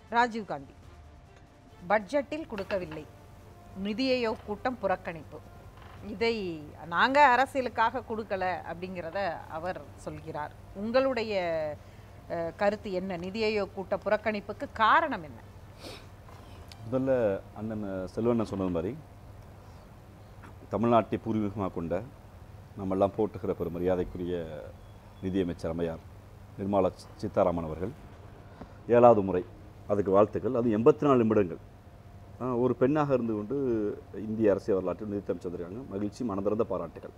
ராஜீவ்காந்தி பட்ஜெட்டில் கொடுக்கவில்லை நிதி ஆயோக் கூட்டம் புறக்கணிப்பு இதை நாங்க அரசியலுக்காக கொடுக்கல அப்படிங்கிறத அவர் சொல்கிறார் உங்களுடைய அஹ், கருத்து என்ன நிதி ஆயோக் கூட்ட புறக்கணிப்புக்கு காரணம் என்ன முதல்ல அண்ணன் செல்வண்ணன் சொன்னது மாதிரி தமிழ்நாட்டை பூர்வீகமாக கொண்ட நம்மெல்லாம் போட்டுகிற பெரும் மரியாதைக்குரிய நிதியமைச்சர் அம்மையார் நிர்மலா சி- சீதாராமன் அவர்கள் ஏழாவது முறை அதுக்கு வாழ்த்துக்கள் அது எண்பத்தி நாலு நிமிடங்கள் ஆஹ், ஒரு பெண்ணாக இருந்து கொண்டு இந்திய அரசியல் வரலாற்றில் நிதியமைச்சர் வந்திருக்காங்க மகிழ்ச்சி மனதிறந்த பாராட்டுகள்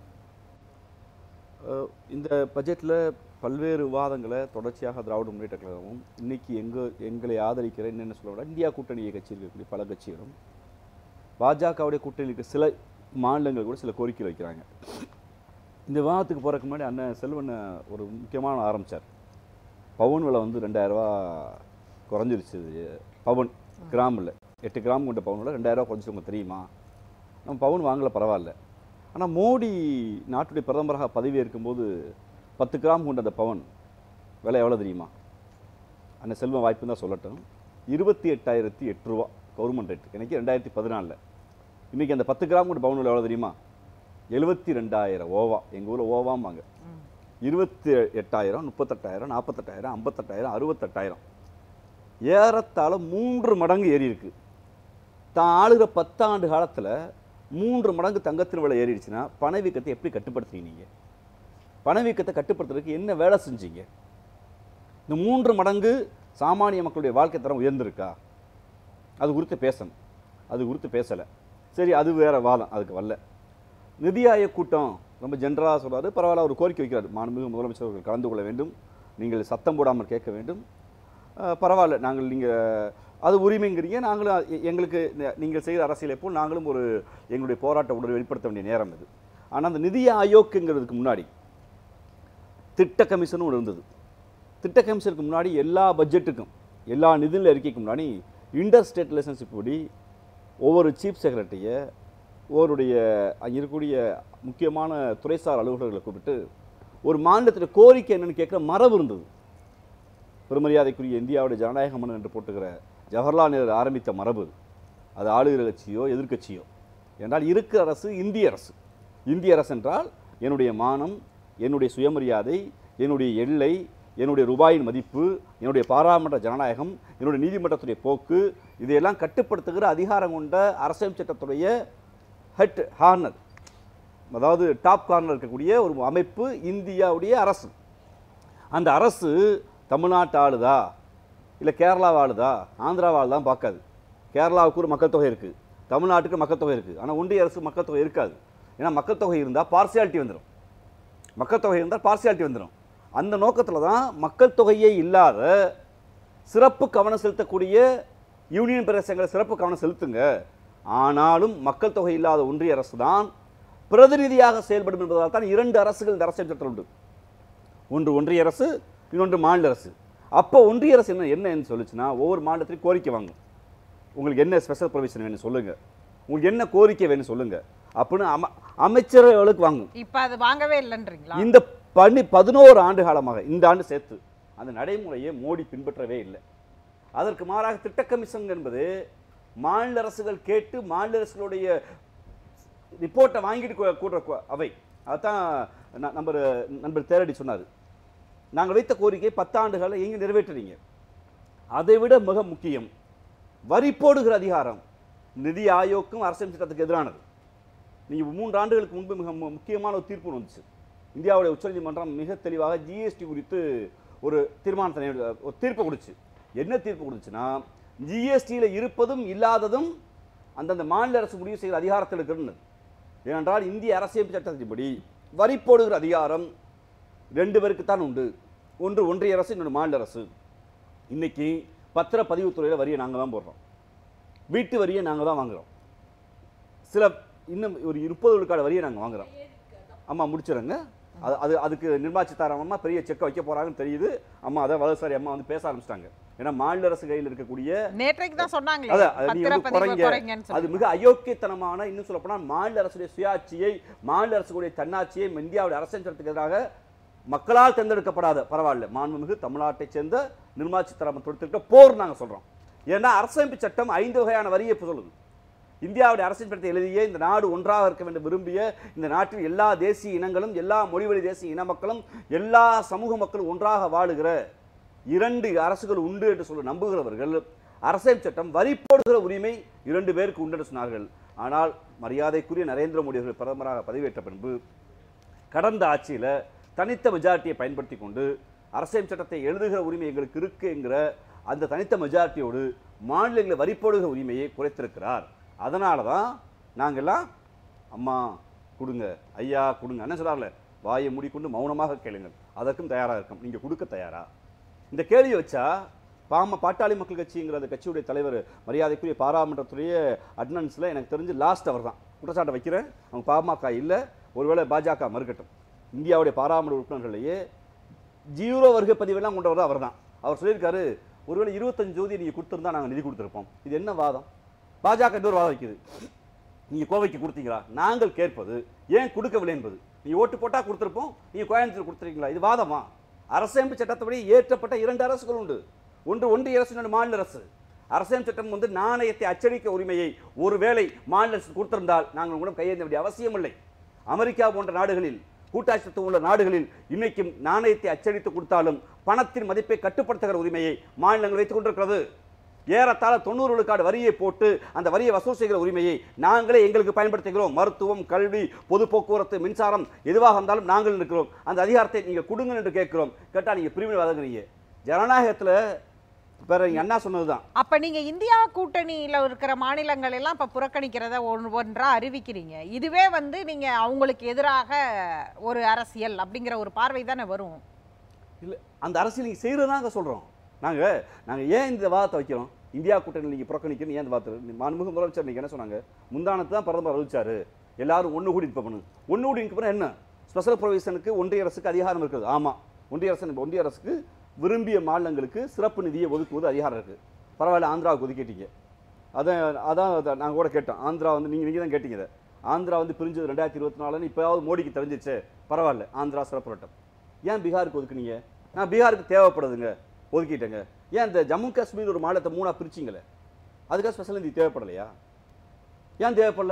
ஆஹ், இந்த பட்ஜெட்டில் பல்வேறு விவாதங்களை தொடர்ச்சியாக திராவிட முன்னேற்ற கழகமும் இன்னைக்கு எங்க எங்களை ஆதரிக்கிற என்னென்ன சொல்ல விட இந்தியா கூட்டணியை கட்சி இருக்கக்கூடிய பல கட்சிகளும் பாஜகவுடைய கூட்டணியில் இருக்க சில மாநிலங்கள் கூட சில கோரிக்கை வைக்கிறாங்க இந்த விவாதத்துக்கு போகிறதுக்கு முன்னாடி அண்ணன் செல்வன் ஒரு முக்கியமான ஆரம்பித்தார் பவுன் விலை வந்து ரெண்டாயிரரூவா குறைஞ்சிருச்சு பவுன் கிராமில் எட்டு கிராம் கொண்ட பவுன் விலை ரெண்டாயிரரூவா குறைஞ்சிச்சு உங்களுக்கு தெரியுமா நம்ம பவுன் வாங்கல பரவாயில்ல ஆனால் மோடி நாட்டுடைய பிரதமராக பதவி இருக்கும்போது பத்து கிராம் கொண்ட அந்த பவன் விலை எவ்வளோ தெரியுமா அண்ணன் செல்வம் வாய்ப்பு தான் சொல்லட்டும் இருபத்தி எட்டாயிரத்தி எட்டு ரூபா கவர்மெண்ட் ரேட் எனக்கு ரெண்டாயிரத்தி பதினாலில் இன்றைக்கி அந்த பத்து கிராம் கொண்ட பவுன் விலை எவ்வளோ தெரியுமா எழுபத்தி ரெண்டாயிரம் ஓவா எங்கள் ஊரில் ஓவாம்பாங்க இருபத்தி எட்டாயிரம் முப்பத்தெட்டாயிரம் நாற்பத்தெட்டாயிரம் ஐம்பத்தெட்டாயிரம் அறுபத்தெட்டாயிரம் ஏறத்தாழ மூன்று மடங்கு ஏறி இருக்கு தான் ஆளுகிற பத்தாண்டு காலத்தில் மூன்று மடங்கு தங்கத்தின் விலை ஏறிடுச்சுன்னா பணவீக்கத்தை எப்படி கட்டுப்படுத்துறீங்க நீங்கள் பணவீக்கத்தை கட்டுப்படுத்துறதுக்கு என்ன வேலை செஞ்சீங்க இந்த மூன்று மடங்கு சாமானிய மக்களுடைய வாழ்க்கை தரம் உயர்ந்திருக்கா அது குறித்து பேசணும் அது குறித்து பேசலை சரி அது வேற வாதம் அதுக்கு வரல நிதி ஆயோக் கூட்டம் ரொம்ப ஜென்ரலாக சொல்றாரு பரவாயில்ல ஒரு கோரிக்கை வைக்கிறார் மாண்புமிகு முதலமைச்சர் அவர்கள் கலந்து கொள்ள வேண்டும் நீங்கள் சத்தம் போடாமல் கேட்க வேண்டும் அஹ், பரவாயில்ல நாங்கள் நீங்கள் அது உரிமைங்கிறீங்க நாங்களும் எ- எங்களுக்கு ந- நீங்கள் செய்கிற அரசியலை போல் நாங்களும் ஒரு எங்களுடைய போராட்ட உணர்வை வெளிப்படுத்த வேண்டிய நேரம் இது ஆனால் அந்த நிதி ஆயோக்குங்கிறதுக்கு முன்னாடி திட்ட கமிஷனும் ஒன்று இருந்தது திட்ட கமிஷனுக்கு முன்னாடி எல்லா பட்ஜெட்டுக்கும் எல்லா நிதிநிலை அறிக்கைக்கு முன்னாடி இன்டர் ஸ்டேட் ரிலேஷன்ஷிப் படி ஒவ்வொரு சீஃப் செக்ரட்டரியை ஒருடைய அங்கே இருக்கக்கூடிய முக்கியமான துறைசார் அலுவலர்களை கூப்பிட்டு ஒரு மாநிலத்தில் கோரிக்கை என்னன்னு கேட்குற மரபு இருந்தது பெருமரியாதைக்குரிய இந்தியாவுடைய ஜனநாயக மன்னன் என்று போட்டுக்கிற ஜவஹர்லால் நேரு ஆரம்பித்த மரபு இது. அது ஆளுகிற கட்சியோ எதிர்க்கட்சியோ என்றால் இருக்கிற அரசு இந்திய அரசு இந்திய அரசு என்றால் என்னுடைய மானம் என்னுடைய சுயமரியாதை என்னுடைய எல்லை என்னுடைய ரூபாயின் மதிப்பு என்னுடைய பாராளுமன்ற ஜனநாயகம் என்னுடைய நீதிமன்றத்துடைய போக்கு இதையெல்லாம் கட்டுப்படுத்துகிற அதிகாரம் கொண்ட அரசியல் சட்டத்துடைய ஹெட் ஹார்னர் அதாவது டாப் கார்னர் இருக்கக்கூடிய ஒரு அமைப்பு இந்தியாவுடைய அரசு அந்த அரசு தமிழ்நாட்டு ஆளுதா இல்லை கேரளா ஆளுதா ஆந்திரா ஆளுதான் பார்க்காது கேரளாவுக்கு ஒரு மக்கள் தொகை இருக்குது தமிழ்நாட்டுக்கு மக்கள் தொகை இருக்குது ஆனால் ஒன்றிய அரசு மக்கள் தொகை இருக்காது ஏன்னா மக்கள் தொகை இருந்தால் பார்சியாலிட்டி வந்துடும் மக்கள் தொகை இருந்தால் பார்சியாலிட்டி வந்துடும் அந்த நோக்கத்தில் தான் மக்கள் தொகையே இல்லாத சிறப்பு கவனம் செலுத்தக்கூடிய யூனியன் பிரதேசங்களை சிறப்பு கவனம் செலுத்துங்க ஆனாலும் மக்கள் தொகை இல்லாத ஒன்றிய அரசு தான் பிரதிநிதியாக செயல்படும் என்பதால் தான் இரண்டு அரசுகள் இந்த அரசியல் சட்டத்தில் உண்டு ஒன்று ஒன்றிய அரசு இன்னொன்று மாநில அரசு அப்போ ஒன்றிய அரசு என்ன என்னன்னு சொல்லுச்சுன்னா ஒவ்வொரு மாநிலத்திலையும் கோரிக்கை வாங்கும் உங்களுக்கு என்ன ஸ்பெஷல் ப்ரொவிஷன் வேணும் சொல்லுங்க உங்களுக்கு என்ன கோரிக்கை வேணும் சொல்லுங்க அப்படின்னு அம அமைச்சர்களுக்கு வாங்கும் இப்ப அது வாங்கவே இல்லைன்றீங்களா இந்த பனி பதினோரு ஆண்டு காலமாக இந்த ஆண்டு சேர்த்து அந்த நடைமுறையை மோடி பின்பற்றவே இல்லை அதற்கு மாறாக திட்ட கமிஷன் என்பது மாநில அரசுகள் கேட்டு மாநில அரசுகளுடைய ரிப்போர்ட்டை வாங்கிட்டு கூ- கூடுற கு- அவை அதான் ந- நம்பர் நண்பர் தேரடி சொன்னார் நாங்கள் வைத்த கோரிக்கை பத்தாண்டுகளை எங்கே நிறைவேற்றுறீங்க அதை விட மிக முக்கியம் வரி போடுகிற அதிகாரம் நிதி ஆயோக்கும் அரசியல் சட்டத்துக்கு எதிரானது நீங்கள் மூன்று ஆண்டுகளுக்கு முன்பு மிக மு- முக்கியமான ஒரு தீர்ப்பு வந்துச்சு இந்தியாவுடைய உச்சநீதிமன்றம் மிக தெளிவாக ஜிஎஸ்டி குறித்து ஒரு தீர்மானத்தை நே- ஒரு தீர்ப்பு கொடுச்சு என்ன தீர்ப்பு கொடுத்துச்சுன்னா ஜிஎஸ்டியில் இருப்பதும் இல்லாததும் அந்தந்த மாநில அரசு முடிவு செய்கிற அதிகாரத்தில் இருக்கிறது ஏனென்றால் இந்திய அரசியல் சட்டத்தின்படி வரி போடுகிற அதிகாரம் ரெண்டு பேருக்கு தான் உண்டு ஒன்று ஒன்றிய அரசு இன்னொன்று மாநில அரசு இன்னைக்கு பத்திரப்பதிவுத்துறையில் வரியை நாங்கள் தான் போடுறோம் வீட்டு வரியை நாங்கள் தான் வாங்குறோம் சில இன்னும் ஒரு முப்பது விழுக்காடு வரியை நாங்கள் வாங்குறோம் ஆமாம் முடிச்சிடுங்க அது அது அதுக்கு நிர்மலா சீதாராமன் அம்மா பெரிய செக்கை வைக்க போறாங்கன்னு தெரியுது அம்மா அதான் வலதுசாரி அம்மா வந்து பேச ஆரம்பிச்சிட்டாங்க ஏன்னா மாநில அரசு கையில் இருக்கக்கூடிய நேற்றைக்கு தான் சொன்னாங்களே அதான், அது நீங்க வந்து பத்திரப்பதிவு குறைங்க. குறைங்கன்னு அது சொல்லி மிக அயோக்கியத்தனமான இன்னும் சொல்லப்போனால் மாநில அரசுடைய சுயாட்சியை மாநில அரசுடைய தன்னாட்சியை இந்தியாவுடைய அரசியல் சட்டத்துக்கு எதிராக மக்களால் தேர்ந்தெடுக்கப்படாத பரவாயில்ல மாண்புமிகு தமிழ்நாட்டைச் சேர்ந்த நிர்மலா சீதாராமன் தொடுத்திருக்க போர் நாங்கள் சொல்றோம் ஏன்னா அரசமைப்பு சட்டம் ஐந்து வகையான வரியை இப்ப சொல்லுது இந்தியாவுடைய அரசியல் சட்டத்தை எழுதிய இந்த நாடு ஒன்றாக இருக்க வேண்டும் விரும்பிய இந்த நாட்டில் எல்லா தேசிய இனங்களும் எல்லா மொழிவழி தேசிய இன மக்களும் எல்லா சமூக மக்களும் ஒன்றாக வாழுகிற இரண்டு அரசுகள் உண்டு என்று சொல்ல நம்புகிறவர்கள் அரசியல் சட்டம் வரி போடுகிற உரிமை இரண்டு பேருக்கு உண்டு என்று சொன்னார்கள் ஆனால் மரியாதைக்குரிய நரேந்திர மோடி அவர்கள் பிரதமராக பதவியேற்ற பின்பு கடந்த ஆட்சியில் தனித்த மெஜாரிட்டியை பயன்படுத்தி கொண்டு அரசியல் சட்டத்தை எழுதுகிற உரிமை எங்களுக்கு இருக்கு என்கிற அந்த தனித்த மெஜாரிட்டியோடு மாநிலங்களை வரி போடுகிற உரிமையை குறைத்திருக்கிறார் அதனால தான் நாங்கள்லாம் அம்மா கொடுங்க ஐயா கொடுங்க என்ன சொல்கிறார்ல வாயை மூடிக்கொண்டு மௌனமாக கேளுங்கள் அதற்கும் தயாராக இருக்கும் நீங்கள் கொடுக்க தயாரா இந்த கேள்வியை வச்சா பாம பாட்டாளி மக்கள் கட்சிங்கிற அந்த கட்சியுடைய தலைவர் மரியாதைக்குரிய பாராளுமன்றத்துடைய அட்னன்ஸில் எனக்கு தெரிஞ்சு லாஸ்ட் அவர் தான் குற்றச்சாட்டை வைக்கிறேன் அவங்க பாமக இல்லை ஒருவேளை பாஜக மறுக்கட்டும் இந்தியாவுடைய பாராளுமன்ற உறுப்பினர்களையே ஜீரோ வருகை பதிவெல்லாம் கொண்டவர் அவர் தான் அவர் சொல்லியிருக்காரு ஒருவேளை இருபத்தஞ்சு ஜோதி நீங்கள் கொடுத்துருந்தா நாங்கள் நிதி கொடுத்துருப்போம் இது என்ன வாதம் பாஜக இன்னொரு வாதம் வைக்குது நீங்கள் கோவைக்கு கொடுத்தீங்களா நாங்கள் கேட்பது ஏன் கொடுக்கவில்லை என்பது நீங்கள் ஓட்டு போட்டால் கொடுத்துருப்போம் நீங்கள் கோயம்புத்தூர் கொடுத்துருக்கீங்களா இது வாதமா அரசமைப்பு சட்டத்தப்படி ஏற்றப்பட்ட இரண்டு அரசுகள் உண்டு ஒன்று ஒன்றிய அரசு இன்னொன்று மாநில அரசு அரசியல் சட்டம் வந்து நாணயத்தை அச்சடிக்க உரிமையை ஒருவேளை மாநில அரசு கொடுத்திருந்தால் நாங்கள் உங்களிடம் கையேந்த வேண்டிய அவசியம் இல்லை அமெரிக்கா போன்ற நாடுகளில் கூட்டாட்சி தத்துவம் உள்ள நாடுகளில் இன்னைக்கும் நாணயத்தை அச்சடித்து கொடுத்தாலும் பணத்தின் மதிப்பை கட்டுப்படுத்துகிற உரிமையை மாநிலங்கள் வைத்துக் கொண்டிருக்கிறது ஏறத்தாழ தொண்ணூறு விழுக்காடு வரியை போட்டு அந்த வரியை வசூல் செய்கிற உரிமையை நாங்களே எங்களுக்கு பயன்படுத்துகிறோம் மருத்துவம் கல்வி பொது போக்குவரத்து மின்சாரம் எதுவாக இருந்தாலும் நாங்கள் இருக்கிறோம் அந்த அதிகாரத்தை நீங்கள் கொடுங்க என்று கேட்கிறோம் கேட்டால் நீங்கள் பிரிவினைவாதங்கிறீங்க ஜனநாயகத்தில் வேற எங்க அண்ணா சொன்னதுதான் அப்ப நீங்க இந்தியா கூட்டணியில இருக்கிற மாநிலங்கள் எல்லாம் இப்ப புறக்கணிக்கிறத ஒன்று ஒன்றா அறிவிக்கிறீங்க இதுவே வந்து நீங்க அவங்களுக்கு எதிராக ஒரு அரசியல் அப்படிங்கிற ஒரு பார்வை தானே வரும் இல்லை அந்த அரசியல் நீங்கள் செய்கிறதாங்க சொல்கிறோம் நாங்கள் நாங்கள் ஏன் இந்த வாதத்தை வைக்கிறோம் இந்தியா கூட்டணி நீங்கள் புறக்கணிக்கணும் ஏன் இந்த வாதத்தை மாண்புமிகு முதலமைச்சர் நீங்கள் என்ன சொன்னாங்க முந்தானத்து தான் பிரதமர் அறிவிச்சாரு எல்லாரும் ஒன்று கூடி நிற்பணும் ஒன்று கூடி நிற்கணும் என்ன ஸ்பெஷல் ப்ரொவிஷனுக்கு ஒன்றிய அரசுக்கு அதிகாரம் இருக்குது ஆமாம் ஒன்றிய அரசு ஒன்றிய அரசுக்கு விரும்பிய மாநிலங்களுக்கு சிறப்பு நிதியை ஒதுக்குவது அதிகாரம் இருக்குது பரவாயில்ல ஆந்திராவுக்கு ஒதுக்கிட்டீங்க அதான் அதான் நாங்கள் கூட கேட்டோம் ஆந்திரா வந்து நீங்கள் நீங்கள் தான் கேட்டீங்க இதை ஆந்திரா வந்து பிரிஞ்சது ரெண்டாயிரத்தி இருபத்தி நாலுன்னு இப்போயாவது மோடிக்கு தெரிஞ்சிச்சு பரவாயில்ல ஆந்திரா சிறப்பு வட்டம் ஏன் பீகாருக்கு ஒதுக்குனீங்க நான் பீகாருக்கு தேவைப்படுதுங்க ஒதுக்கிட்டேங்க ஏன் இந்த ஜம்மு காஷ்மீர் ஒரு மாநிலத்தை மூணாக பிரிச்சிங்களே அதுக்காக ஸ்பெஷல் நிதி தேவைப்படலையா ஏன் தேவைப்படல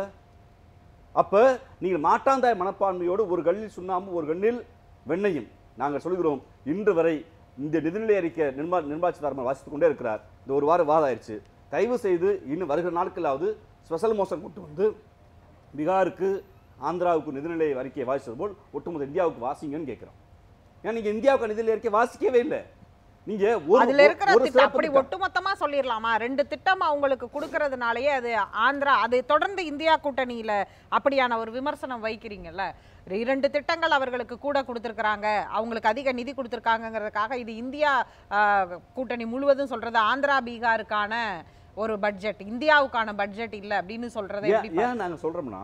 அப்போ நீங்கள் மாட்டாந்தாய் மனப்பான்மையோடு ஒரு கண்ணில் சுண்ணாம்பு ஒரு கண்ணில் வெண்ணையும் நாங்கள் சொல்கிறோம் இன்று வரை இந்த நிதிநிலை அறிக்கை நிர்மா நிர்மலா சீதாராமன் வாசித்துக் கொண்டே இருக்கிறார் இந்த ஒரு வாரம் வாதம் ஆயிடுச்சு தயவு செய்து இன்னும் வருகிற நாட்களாவது ஸ்பெஷல் மோசம் கொண்டு வந்து பீகாருக்கு ஆந்திராவுக்கு நிதிநிலை அறிக்கையை வாசித்தது போல் ஒட்டுமொத்த இந்தியாவுக்கு வாசிங்கன்னு கேட்குறோம் ஏன்னா நீங்கள் இந்தியாவுக்கு நிதிநிலை அறிக்கை வாசிக்கவே இல்லை நீங்க ஒரு அதுல இருக்கிற ஒரு திட்டம் சிறப்பு அப்படி திட்டம். ஒட்டுமொத்தமா சொல்லிடலாமா ரெண்டு திட்டம் அவங்களுக்கு கொடுக்கறதுனாலயே அது ஆந்திரா அது தொடர்ந்து இந்தியா கூட்டணியில அப்படியான ஒரு விமர்சனம் வைக்கிறீங்கல்ல இரண்டு திட்டங்கள் அவர்களுக்கு கூட கொடுத்துருக்காங்க அவங்களுக்கு அதிக நிதி கொடுத்துருக்காங்கங்கிறதுக்காக இது இந்தியா ஆஹ், கூட்டணி முழுவதும் சொல்றது ஆந்திரா பீகாருக்கான ஒரு பட்ஜெட் இந்தியாவுக்கான பட்ஜெட் இல்ல அப்படின்னு சொல்றதை ஏன் எப்படி ஏன் நாங்க சொல்றோம்னா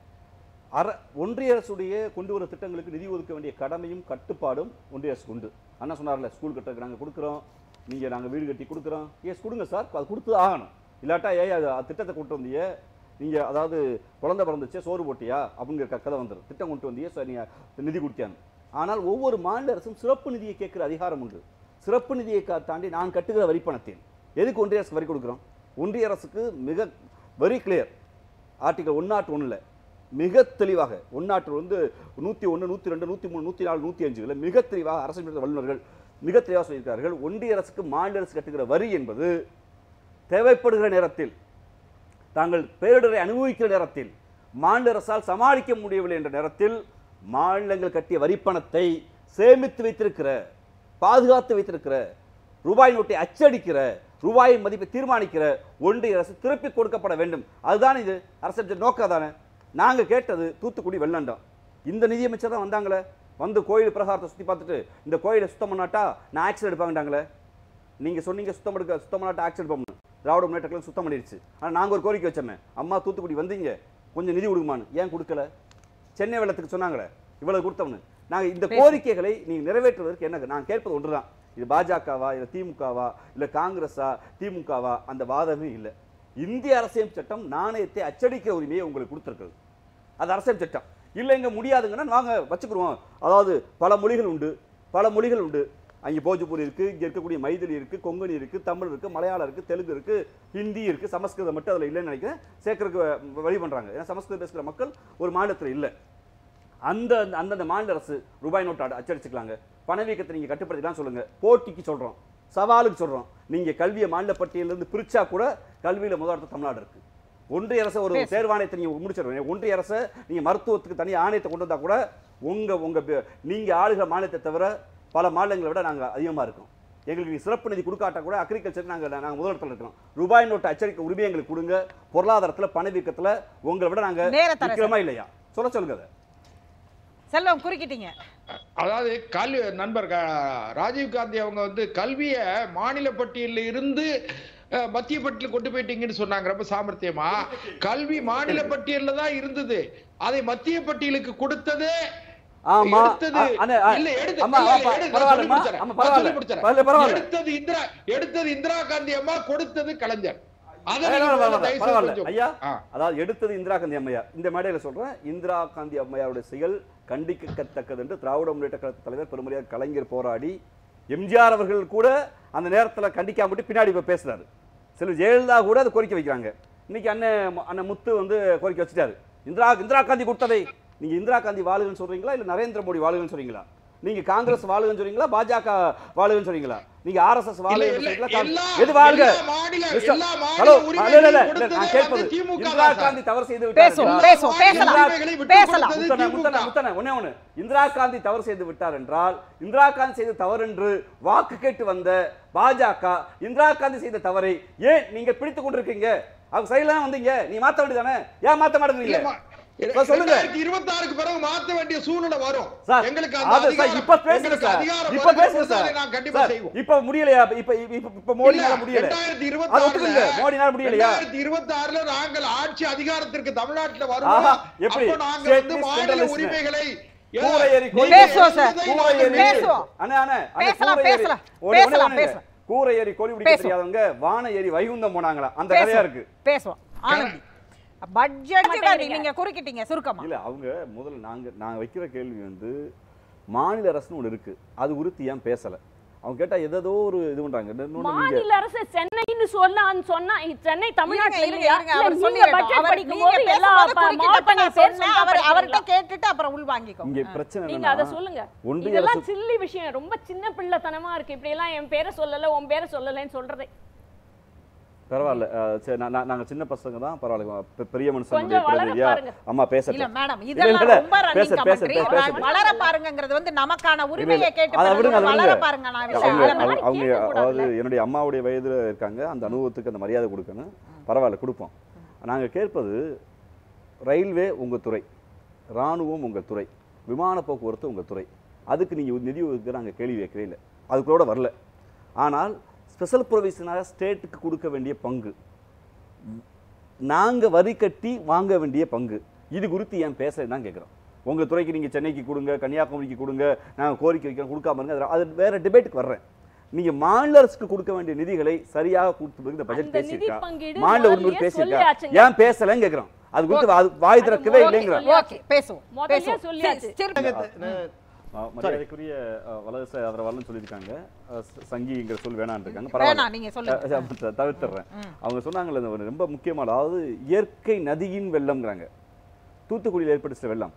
அர ஒன்றிய அரசுடைய கொண்டு வர திட்டங்களுக்கு நிதி ஒதுக்க வேண்டிய கடமையும் கட்டுப்பாடும் ஒன்றிய அரசு உண்டு அண்ணா சொன்னார்ல ஸ்கூல் கட்டுறதுக்கு நாங்கள் கொடுக்குறோம் நீங்கள் நாங்கள் வீடு கட்டி கொடுக்குறோம் எஸ் கொடுங்க சார் அது கொடுத்து ஆகணும் இல்லாட்டா ஏன் அது அது திட்டத்தை கொண்டு வந்தீங்க நீங்கள் அதாவது குழந்தை பிறந்துச்சே சோறு போட்டியா அப்படிங்கிற க- கதை வந்துடும் திட்டம் கொண்டு வந்தீங்க சார் நீங்கள் நிதி கொடுத்தியான்னு ஆனால் ஒவ்வொரு மாநில அரசும் சிறப்பு நிதியை கேட்குற அதிகாரம் உண்டு சிறப்பு நிதியை கா- தாண்டி நான் கட்டுகிற வரிப்பணத்தில் எதுக்கு ஒன்றிய அரசு வரி கொடுக்குறோம் ஒன்றிய அரசுக்கு மிக very clear article one not ஒன்றில் மிக தெளிவாக ஒன் நாட் வந்து நூற்றி ஒன்று நூற்றி ரெண்டு நூற்றி மூணு நூற்றி நாலு நூற்றி அஞ்சுகளில் மிக தெளிவாக அரசு சட்ட வல்லுநர்கள் மிக தெளிவாக சொல்லியிருக்கிறார்கள் ஒன்றிய அரசுக்கு மாநில அரசு கட்டுகிற வரி என்பது தேவைப்படுகிற நேரத்தில் தாங்கள் பேரிடரை அனுபவிக்கிற நேரத்தில் மாநில அரசால் சமாளிக்க முடியவில்லை என்ற நேரத்தில் மாநிலங்கள் கட்டிய வரிப்பணத்தை சேமித்து வைத்திருக்கிற பாதுகாத்து வைத்திருக்கிற ரூபாய் நோட்டை அச்சடிக்கிற ரூபாயின் மதிப்பை தீர்மானிக்கிற ஒன்றிய அரசு திருப்பி கொடுக்கப்பட வேண்டும் அதுதான் இது அரசு நோக்கம் தானே நாங்கள் கேட்டது தூத்துக்குடி வெள்ளண்டம் இந்த நிதியமைச்சர் தான் வந்தாங்களே வந்து கோயில் பிரகாரத்தை சுற்றி பார்த்துட்டு இந்த கோயிலை சுத்தம் பண்ணாட்டா நான் ஆக்ஷன் எடுப்பாங்கட்டாங்களே நீங்க சொன்னீங்க சுத்தம் எடுக்க சுத்தம் பண்ணாட்ட ஆக்ஷன் பண்ணணும் திராவிட முன்னேற்ற கழகம் சுத்தம் பண்ணிடுச்சு ஆனா நாங்க ஒரு கோரிக்கை வச்சோமே அம்மா தூத்துக்குடி வந்தீங்க கொஞ்சம் நிதி கொடுக்குமான்னு ஏன் கொடுக்கல சென்னை வெள்ளத்துக்கு சொன்னாங்களே இவ்வளவு கொடுத்தோம்னு நாங்க இந்த பேசு. கோரிக்கைகளை நீங்க நிறைவேற்றுவதற்கு என்ன நான் கேட்பது ஒன்றுதான் இது பாஜகவா இல்ல திமுகவா இல்ல காங்கிரஸா திமுகவா அந்த வாதமே இல்லை இந்திய அரசியல் சட்டம் நாணயத்தை அச்சடிக்கிற உரிமையை உங்களுக்கு கொடுத்துருக்குது அது அரசியல் சட்டம் இல்லைங்க முடியாதுங்கன்னா வாங்க வச்சுக்கிருவோம் அதாவது பல மொழிகள் உண்டு பல மொழிகள் உண்டு அங்கே போஜ்பூரி இருக்குது இங்கே இருக்கக்கூடிய மைதிலி இருக்குது கொங்கணி இருக்குது தமிழ் இருக்குது மலையாளம் இருக்குது தெலுங்கு இருக்குது ஹிந்தி இருக்குது சமஸ்கிருதம் மட்டும் அதில் இல்லைன்னு நினைக்கிறேன் சேர்க்கறதுக்கு வழி பண்ணுறாங்க ஏன்னா சமஸ்கிருதம் பேசுகிற மக்கள் ஒரு மாநிலத்தில் இல்லை அந்த அந்தந்த மாநில அரசு ரூபாய் நோட்டு அட- அச்சடிச்சுக்கலாங்க பணவீக்கத்தை நீங்கள் கட்டுப்படுத்திக்கலாம் சொல்லுங்கள் போட்டிக்கு சொல்கிறோம் சவாலுக்கு சொல்கிறோம் நீங்கள் கல்வியை மாநில பட்டியலிருந்து பிரிச்சா கூட கல்வியில் முதலிடத்து தமிழ்நாடு இருக்குது ஒன்றிய அரசு ஒரு பேசு. தேர்வாணையத்தை நீங்கள் முடிச்சிருவீங்க ஒன்றிய அரசு நீங்கள் மருத்துவத்துக்கு தனி ஆணையத்தை கொண்டு வந்தால் கூட உங்கள் உங்கள் நீங்கள் ஆளுகிற மாநிலத்தை தவிர பல மாநிலங்களை விட நாங்கள் அதிகமாக இருக்கோம் எங்களுக்கு நீ சிறப்பு நிதி கொடுக்காட்டா கூட அக்ரிகல்ச்சர் நாங்கள் நாங்கள் முதலிடத்தில் இருக்கோம் ரூபாய் நோட்டு அச்சடிக்க உரிமை எங்களுக்கு கொடுங்க பொருளாதாரத்தில் பணவீக்கத்தில் உங்களை விட நாங்கள் நேரத்தரசு. நிற்கிறோமா இல்லையா சொல்ல சொல்லுங்க அதை செல்வம் குறுக்கிட்டீங்க அதாவது கல்வி நண்பர் க- ராஜீவ் காந்தி அவங்க வந்து கல்வியை மாநில பட்டியலில் இருந்து அஹ், மத்திய பட்டியல் கொண்டு போயிட்டீங்கன்னு சொன்னாங்க ரொம்ப சாமர்த்தியமா கல்வி மாநில பட்டியல்ல தான் இருந்தது அதை மத்திய பட்டியலுக்கு கொடுத்தது ஆமா எடுத்தது அ- அண்ணே, அ- இல்ல எடுத்து அம்மா, இல்ல, அப்பா, எடுத்து- பரவாயில்லம்மா. நான் சொல்லி அம்மா, முடிச்சிடுறேன். பரவாயில்ல. நான் சொல்லி முடிச்சிடுறேன். பரவாயில்ல, பரவாயில்ல. எடுத்தது இந்திரா எடுத்தது இந்திரா காந்தி அம்மா கொடுத்தது கலைஞர் அதை பரவாயில்ல, நீங்க பரவாயில்ல, தயவு செய்து பரவாயில்ல. கொஞ்சம்- ஐயா ஆ. அதாவது எடுத்தது இந்திரா காந்தி அம்மையார் இந்த மேடையில சொல்றேன் இந்திரா காந்தி அம்மையாருடைய செயல் கண்டிக்கத்தக்கது என்று திராவிட முன்னேற்ற கழக தலைவர் பெருமரியார் கலைஞர் போராடி எம்ஜிஆர் அவர்கள் கூட அந்த நேரத்துல கண்டிக்காம விட்டு பின்னாடி இப்ப பேசுறாரு சில ஜெயலலிதா கூட அதை கோரிக்கை வைக்கிறாங்க இன்னைக்கு அண்ணன் அண்ணன் முத்து வந்து கோரிக்கை வச்சுட்டாரு இந்திரா இந்திரா காந்தி கொடுத்ததை நீங்க இந்திரா காந்தி வாழுகன்னு சொல்றீங்களா இல்ல நரேந்திர மோடி வாழுகன்னு சொல்றீங்களா நீங்க காங்கிரஸ் வாழுகன்னு சொல்றீங்களா பாஜக வாழுகன்னு சொல்றீங்களா நீங்க ஆர்எஸ்எஸ் இல்ல, வாழுகன்னு இல்ல, சொல்றீங்களா எல்லா- எது வாழ்க எல்லா மாநில- மிஸ்டர், எல்லா மாநில ஹலோ உரிமைகளையும் இல்ல, இல்ல, இல்ல, கொடுத்ததே நான் வந்து கேட்பது திமுக இந்திரா தான் சார். காந்தி தவறு செய்து பேசுவோம், விட்டார் பேசுவோம், பேசலாம். உரிமைகளை விட்டுக் பேசலாம். கொடுத்தது முத்தன முத்தன திமுக. முத்தன ஒண்ணே ஒண்ணு இந்திரா காந்தி தவறு செய்து விட்டார் என்றால் இந்திரா காந்தி செய்த தவறு என்று வாக்கு கேட்டு வந்த பாஜக இந்திரா காந்தி செய்த தவறை ஏன் நீங்க பிடித்துக் கொண்டிருக்கீங்க அவங்க சைடுல வந்தீங்க நீ மாத்த வேண்டியதானே ஏன் மாத்த மாட்டேங்கிறீங்க இல்லம்மா, சார், சொல்லுங்க. 2026 பிறகு மாத்த வேண்டிய சூழ்நிலை வரும் சார் எங்களுக்கு அது அந்த சார், அதிகாரம் இப்ப பேசுங்க எங்களுக்கு சார் அதிகாரம் இப்ப வருகிற பேசுங்க பொழுது சார் அதை நான் கண்டிப்பா சார், செய்வோம் இப்ப முடியலையா இப்ப இப்ப இப்ப- இப்ப மோடினால இல்ல, முடியல 2026 அதை ஒத்துக்குங்க மோடினால முடியலையா 2026 ல நாங்கள் ஆட்சி அதிகாரத்திற்கு தமிழ்நாட்டுல ஆஹா, வருவோம் எப்படி? அப்ப நாங்க State வந்து list மாநில central உரிமைகளை கூரை ஏறி நீங்க கோயில் பேசுவோம் சார். எழுதுவதை கூரை நாங்கள் ஏறி பேசுவோம். அண்ணே, அண்ணே, அண்ணே, பேசலாம், கூரை ஏறி- பேசலாம். ஒண்ணு, ஒண்ணு, பேசலாம், ஒண்ணு. பேசலாம். கூரை ஏறி கோழி பிடிக்க பேசுவோம். தெரியாதவங்க வான ஏறி வைகுந்தம் போனாங்களா அந்த கதையா பேசுவோம் இருக்கு பேசுவோம் ஆனந்தி பட்ஜெட் மாட்டேங்கிறீங்க. நீங்க குறுக்கிட்டீங்க சுருக்கமா இல்ல அவங்க முதல்ல நாங்க நாங்க வைக்கிற கேள்வி வந்து மாநில அரசுன்னு ஒண்ணு இருக்கு அது குறித்து ஏன் பேசல அவங்க கேட்டா ஏதோ ஒரு இது பண்றாங்க இன்னொன்னு நீங்க மாநில அரசு சென்னைன்னு சொன்னான்னு சொன்னா இ- சென்னை தமிழ்நாட்டுல இருங்க, இல்லையா இருங்க, இல்ல அவர் நீங்க சொல்லிடட்டும். பட்ஜெட் அவர் படிக்கும் நீங்க போது எல்லா பேசும்போது ப- குறுக்கிட்டப்ப மாவட்ட நான் பேர் சொன்னேன். அவர் அவர்கிட்ட சொல்லிட்டா கேட்டுட்டு அப்புறம் உள்வாங்கிக்கோங்க இங்க பிரச்சனை நீங்க அதை என்னன்னா சொல்லுங்க ஒன்றிய இதெல்லாம் அரசு சில்லி விஷயம் ரொம்ப சின்ன பிள்ளைத்தனமா இருக்கு இப்படி எல்லாம் என் பேரை சொல்லல உன் பேரை சொல்லலன்னு சொல்றதே பரவாயில்ல அஹ் சரி நான் நான்- நாங்க சின்ன பசங்க தான் பரவாயில்ல பெ- பெரிய மனுஷனுடைய கொஞ்சம் வளர பிரதிநிதியா பாருங்க. அம்மா இல்ல பேசட்டும் மேடம் இல்ல, இதெல்லாம் இல்ல, ரொம்ப பேச, ரன்னிங் பேச, கமெண்ட்ரி பேச, பேச. வளர பாருங்கங்கிறது வந்து நமக்கான உரிமையை இல்ல. கேட்டு அதை பிறகு விடுங்க, அதை வளர விடுங்க. பாருங்க நான் அவங்க விஷயம் அந்த மாதிரி அவங்க கேட்கக்கூடாதுல்ல. அதாவது என்னுடைய அம்மாவுடைய வயதுல இருக்காங்க அந்த அனுபவத்துக்கு அந்த மரியாதை கொடுக்கணும் பரவாயில்ல கொடுப்போம் நாங்க கேட்பது ரயில்வே உங்க துறை ராணுவம் உங்க துறை விமான போக்குவரத்து உங்க துறை அதுக்கு நீங்க நிதி ஒதுக்க நாங்க கேள்வி வைக்கவே இல்லை அதுக்குள்ளோட வரல ஆனால் ஸ்பெஷல் ப்ரொவிஷனாக ஸ்டேட்டுக்கு கொடுக்க வேண்டிய பங்கு நாங்க வரி கட்டி வாங்க வேண்டிய பங்கு இது குறித்து ஏன் பேசலன்னு தான் கேட்குறோம் உங்க துறைக்கு நீங்க சென்னைக்கு கொடுங்க கன்னியாகுமரிக்கு கொடுங்க நாங்க கோரிக்கை வைக்கிறோம் கொடுக்காம இருங்க அது- அது வேற டிபேட்டுக்கு வர்றேன் நீங்க மாநில அரசுக்கு கொடுக்க வேண்டிய நிதிகளை சரியாக கொடுத்து இந்த பட்ஜெட் அந்த நிதி பேசியிருக்கா பங்கீடு மாநில உரிமை முதல்லயே பேசியிருக்கா சொல்லியாச்சுங்க. ஏன் பேசலன்னு கேட்குறோம் அது குறித்து அது வாய் திறக்கவே அது இல்லைங்கிற முதல்லயே ஓகே பேசுவோம் முதல்லயே பேசுவோம் சொல்லியாச்சு. சரி, சரி. மரியாதைக்குரிய அஹ், வலதுசாரி ஆதரவாளர்னு சொல்லியிருக்காங்க அஹ், ச- சங்கிங்கிற சொல் வேணான்னு இருக்காங்க வேணாம் பரவாயில்ல நீங்க சொல்லுங்க அஹ் த- தவிர்த்துறேன் அவங்க சொன்னாங்கல்ல இந்த ஒரு ரொம்ப முக்கியமான அதாவது இயற்கை நதியின் வெள்ளம்ங்கிறாங்க தூத்துக்குடியில் ஏற்பட்டுச்சு வெள்ளம்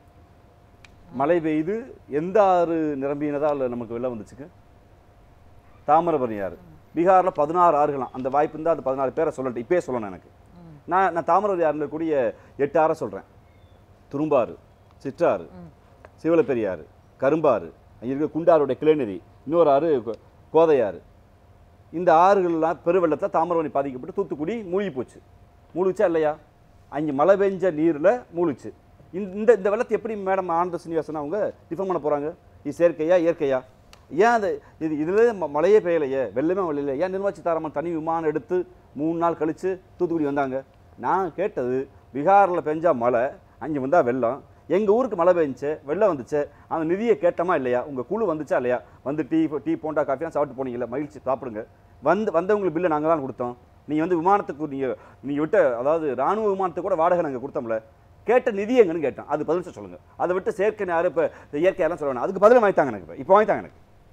மழை பெய்து எந்த ஆறு நிரம்பினதால் நமக்கு வெள்ளம் வந்துச்சுக்கு தாமிரபரணி ஆறு பீகார்ல பதினாறு ஆறுகளாம் அந்த வாய்ப்பு இருந்தால் அந்த பதினாறு பேரை சொல்லட்டும் இப்பயே சொல்லணும் எனக்கு நான் நான் தாமிரபரணி ஆறுல கூடிய எட்டு ஆறை சொல்றேன் துரும்பாறு சிற்றாறு சிவலப்பெரியாறு கரும்பாறு அங்கே இருக்க குண்டாறுடைய கிளைநதி இன்னொரு ஆறு கோ- கோதையாறு இந்த ஆறுகள்லாம் பெருவெள்ளத்தில் தாமிரபரணி பாதிக்கப்பட்டு தூத்துக்குடி மூழ்கி போச்சு மூழ்கிச்சா இல்லையா அங்கே மழை பெஞ்ச நீரில் மூழ்கிச்சு இந்த இந்த இந்த வெள்ளத்தை எப்படி மேடம் ஆனந்த சீனிவாசன் அவங்க டிஃபன் பண்ண போகிறாங்க இது செயற்கையா இயற்கையா ஏன் அது இது இதில் மழையே பெய்யலையே வெள்ளமே வரலையே ஏன் நிர்வாச்சி தாராமன் தனி விமானம் எடுத்து மூணு நாள் கழித்து தூத்துக்குடி வந்தாங்க நான் கேட்டது பீகாரில் பெஞ்சா மழை அங்கே வந்தால் வெள்ளம் எங்கள் ஊருக்கு மழை பெஞ்சுச்சு வெள்ளம் வந்துச்சு அந்த நிதியை கேட்டோமா இல்லையா உங்கள் குழு வந்துச்சா இல்லையா வந்து டீ டீ போண்டா காஃபிலாம் சாப்பிட்டு போனீங்கல்ல மகிழ்ச்சி சாப்பிடுங்க வந்து வந்தவங்களுக்கு பில்லை நாங்கள் தான் கொடுத்தோம் நீங்கள் வந்து விமானத்துக்கு நீங்கள் நீங்கள் விட்ட அதாவது ராணுவ விமானத்துக்கு கூட வாடகை நாங்கள் கொடுத்தோம்ல கேட்ட நிதி எங்கன்னு கேட்டோம் அது பதில் சொல்லுங்கள் அதை விட்டு செயற்கை யாரும் இப்போ இயற்கையெல்லாம் சொல்ல வேணாம் அதுக்கு பதில் வாங்கித்தாங்க எனக்கு இப்போ இப்போ வாங்கித்தாங்க எனக்கு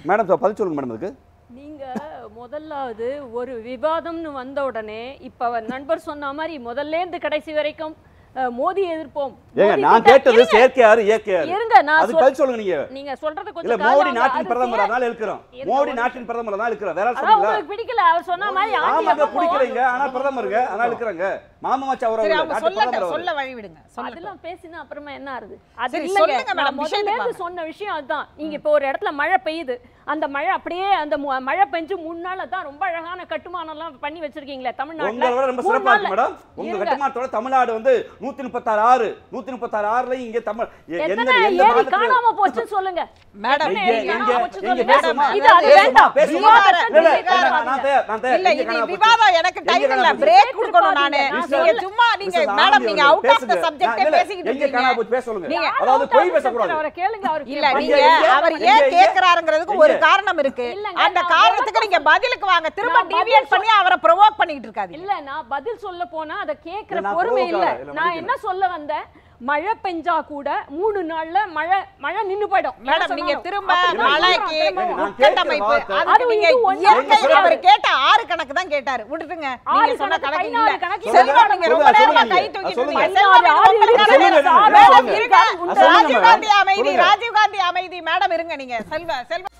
மேடம் சொ- பதில் சொல்லுங்க மேடம் அதுக்கு நீங்க முதலாவது ஒரு விவாதம்னு வந்த உடனே இப்ப அவர் நண்பர் சொன்ன மாதிரி முதல்ல இருந்து கடைசி வரைக்கும் அஹ், மோடி எதிர்ப்போம் ஏங்க மோடி நான் கிட்ட- கேட்டது இருங்க, செயற்கையாரு இயற்கையாரு இருங்க நான் அதுக்கு சொல்- பதில் சொல்லுங்க நீங்க நீங்க சொல்றது இல்ல கொஞ்சம் மோடி காலம் நாட்டின் அது பிரதமர் செயற்- அதனால இருக்கிறோம் இருங்க, மோடி ஒரு நாட்டின் பிரதமர் அதனால இருக்கிறோம் வேற யாரும் அதான் சொல்லுங்களா உங்களுக்கு பிடிக்கல அவர் சொன்ன மாதிரி ஆண்டி ஆமாங்க அப்போ பிடிக்கிறீங்க ஆனா பிரதமருங்க அதனால இருக்கிறாங்க மாமா மச்சா சரி உறவு அவங்க நாட்டு சொல்லட்டும் பிரதமர் சொல்ல வழி விடுங்க சொல்லட்டும் அதெல்லாம் பேசினா அப்புறமா என்ன ஆறுது அது சரி, இல்லைங்க சொல்லுங்க நான் மேடம், முதல்ல விஷயத்துக்கு இருந்து சொன்ன விஷயம் அதுதான் நீங்க இப்போ ஒரு இடத்துல மழை பெய்யுது அந்த மழை அப்படியே அந்த மு- மழை பெஞ்சு முன்னால தான் ரொம்ப அழகான கட்டுமானம் எல்லாம் பண்ணி வச்சிருக்கீங்களே தமிழ்நாட்டுல உங்களை விட ரொம்ப மூணு சிறப்பா இருக்கு நாள்ல- மேடம் உங்க இருங்க. கட்டுமானத்தோட தமிழ்நாடு வந்து நூத்தி முப்பத்தாறு ஆறு நூத்தி முப்பத்தாறு ஆறுலயும் இங்க தமிழ் எ- எந்த எத்தனை எந்த ஏரி மாநிலத்துல காணாம போச்சுன்னு சொல்லுங்க மேடம் எத்தனை இங்க- ஏரி இங்க- காணாம போச்சுன்னு இங்க சொல்லுங்க. பேசுமா? இது அது பேசுமா? வேண்டாம் பேசுமா? விவாதத்தை இல்ல, இல்ல, விவாதம் நான் நான் தயார், நான் தயார். இல்ல எங்க இது காணாம போச்சு? விவாதம் எனக்கு எங்க டைம் இல்ல காணாம போச்சு? பிரேக் கொடுக்கணும் நானு நான் நீங்க சொல்ல- சும்மா நீங்க மிஸ்டர் மேடம் ஆனந்தி நீங்க அவர்கள் அவுட் ஆஃப் த பேசுங்க. சப்ஜெக்ட் இல்ல, பேசிக்கிட்டு எங்க காணாம இருக்கீங்க போச்சு பேச சொல்லுங்க நீங்க அதாவது பொய் பேசக்கூடாது அவரை கேளுங்க அவர் இல்ல கேட்பாரு. நீங்க எங்க- அவர் எங்க- ஏன் எங்க- கேக்குறாருங்கிறதுக்கு ஒரு எங்க? காரணம் இருக்கு இல்லங்க, அந்த நான் காரணத்துக்கு நீங்க பதிலுக்கு வாங்க திரும்ப நான் பதில் டிவியேட் பண்ணி அவரை ப்ரொவோக் பண்ணிட்டு இருக்காதீங்க இல்ல நான் பதில் சொல்ல போனா அதை கேக்குற இல்ல, நான் பொறுமை இல்ல provoke ஆகல. இல்ல, நான் மன்னிக்கணும். என்ன சொல்ல வந்தேன் மழை பெஞ்சா கூட மூணு நாள்ல மழை மழை நின்னு போயிடும் மேடம் என்ன நீங்க சொன்னாலும். திரும்ப அப்படிதான் மழைக்கு சொல்றேன், திரும்ப. நான் கேட்கிற உட்கட்டமைப்பு வார்த்தை- அதுக்கு அது நீங்க இது ஒண்ணு இயற்கை சொல்லுங்க. அவர் கேட்ட ஆறு கணக்கு தான் கேட்டாரு விட்டுட்டுங்க நீங்க ஆறு சொன்ன கணக்கு, கணக்கு பதினாறு இல்ல கணக்கு செல்வா நீங்க ரொம்ப சொல்லுங்க, நேரமா சொல்லுங்க. கை தூக்கிட்டு சொல்லுங்க. இருக்கீங்க. செல்வா, நீங்க ரொம்ப சொல்லுங்க, நேரமா சொல்லுங்க, இருங்க. சொல்லுங்க. மேடம் இருங்க சொல்லுங்க, ராஜீவ் காந்தி மேடம். அமைதி சொல்லுங்க. ராஜீவ் காந்தி அமைதி மேடம் இருங்க நீங்க செல்வா செல்வா